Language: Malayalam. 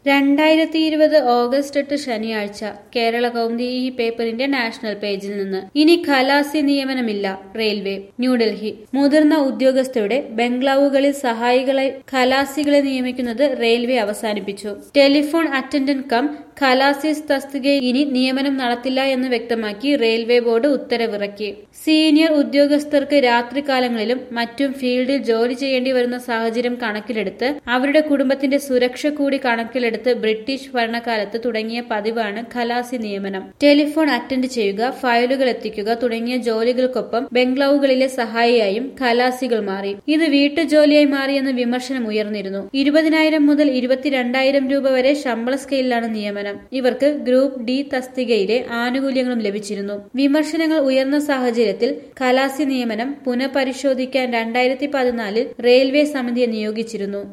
രണ്ടായിരത്തി ഇരുപത് ഓഗസ്റ്റ് എട്ട് ശനിയാഴ്ച കേരള കൗമുദി ഈ പേപ്പറിന്റെ നാഷണൽ പേജിൽ നിന്ന് ഇനി ഖലാസി നിയമനമില്ല റെയിൽവേ ന്യൂഡൽഹി മുതിർന്ന ഉദ്യോഗസ്ഥരുടെ ബംഗ്ലാവുകളിൽ സഹായികളായി ഖലാസികളെ നിയമിക്കുന്നത് റെയിൽവേ അവസാനിപ്പിച്ചു ടെലിഫോൺ അറ്റൻഡന്റ് കം ഖലാസിസ് തസ്തികയിൽ ഇനി നിയമനം നടത്തില്ല എന്ന് വ്യക്തമാക്കി റെയിൽവേ ബോർഡ് ഉത്തരവിറക്കി സീനിയർ ഉദ്യോഗസ്ഥർക്ക് രാത്രികാലങ്ങളിലും മറ്റും ഫീൽഡിൽ ജോലി ചെയ്യേണ്ടി വരുന്ന സാഹചര്യം കണക്കിലെടുത്ത് അവരുടെ കുടുംബത്തിന്റെ സുരക്ഷ കൂടി കണക്കിലെടുത്ത് ബ്രിട്ടീഷ് ഭരണകാലത്ത് തുടങ്ങിയ പതിവാണ് ഖലാസി നിയമനം ടെലിഫോൺ അറ്റൻഡ് ചെയ്യുക ഫയലുകൾ എത്തിക്കുക തുടങ്ങിയ ജോലികൾക്കൊപ്പം ബംഗ്ലാവുകളിലെ സഹായിയായും ഖലാസികൾ മാറി ഇത് വീട്ടുജോലിയായി മാറിയെന്ന് വിമർശനം ഉയർന്നിരുന്നു ഇരുപതിനായിരം മുതൽ ഇരുപത്തിരണ്ടായിരം രൂപ വരെ ശമ്പള സ്കെയിലാണ് നിയമനം ഇവർക്ക് ഗ്രൂപ്പ് ഡി തസ്തികയിലെ ആനുകൂല്യങ്ങളും ലഭിച്ചിരുന്നു വിമർശനങ്ങൾ ഉയർന്ന സാഹചര്യത്തിൽ ഖലാസി നിയമനം പുനഃപരിശോധിക്കാൻ രണ്ടായിരത്തി പതിനാലിൽ റെയിൽവേ സമിതിയെ നിയോഗിച്ചിരുന്നു